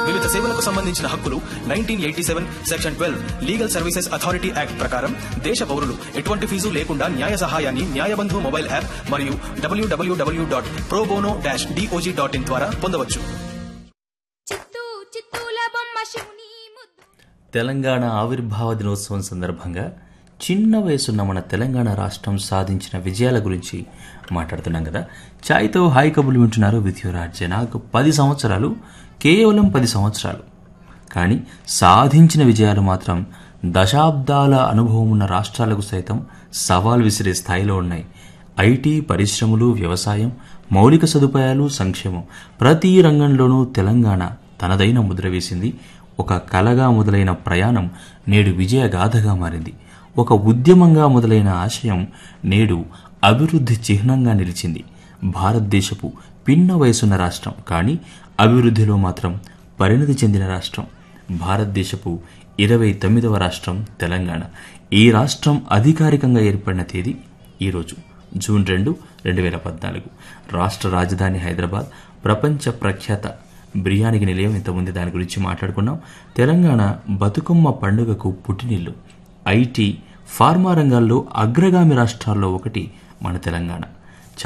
వివిధ సేవలకు సంబంధించిన హక్కులు nineteen eighty seven section twelve legal services authority act ప్రకారం దేశ పౌరులు ఎటువంటి ఫీజు లేకుండా న్యాయ సహాయాన్ని న్యాయబంధు మొబైల్ యాప్ మరియు W W W dot pro bono dash D O J dot in ద్వారా పొందవచ్చు చిత్తూ చిత్తూల బొమ్మ శివుని ముద్దు తెలంగాణ ఆవిర్భావ దినోత్సవం సందర్భంగా చిన్న వయసున్న మన తెలంగాణ రాష్ట్రం సాధించిన విజయాల గురించి మాట్లాడుతున్నాం కదా ఛాయ్తో హాయ్ కబుర్లు వింటున్నారు విద్యురాజ్ నాకు పది సంవత్సరాలు కేవలం పది సంవత్సరాలు కానీ సాధించిన విజయాలు మాత్రం దశాబ్దాల అనుభవం ఉన్న రాష్ట్రాలకు సైతం సవాల్ విసిరే స్థాయిలో ఉన్నాయి ఐటీ పరిశ్రమలు వ్యవసాయం మౌలిక సదుపాయాలు సంక్షేమం ప్రతి రంగంలోనూ తెలంగాణ తనదైన ముద్ర వేసింది ఒక కలగా మొదలైన ప్రయాణం నేడు విజయగాథగా మారింది ఒక ఉద్యమంగా మొదలైన ఆశయం నేడు అభివృద్ధి చిహ్నంగా నిలిచింది భారతదేశపు పిన్న వయసున్న రాష్ట్రం కానీ అభివృద్ధిలో మాత్రం పరిణతి చెందిన రాష్ట్రం భారతదేశపు ఇరవై తొమ్మిదవ రాష్ట్రం తెలంగాణ ఈ రాష్ట్రం అధికారికంగా ఏర్పడిన తేదీ ఈరోజు జూన్ రెండు రెండు వేల పద్నాలుగు రాష్ట్ర రాజధాని హైదరాబాద్ ప్రపంచ ప్రఖ్యాత బిర్యానీకి నిలయం ఇంతకుముందు దాని గురించి మాట్లాడుకున్నాం తెలంగాణ బతుకమ్మ పండుగకు పుట్టినిల్లు ఐటీ ఫార్మా రంగాల్లో అగ్రగామి రాష్ట్రాల్లో ఒకటి మన తెలంగాణ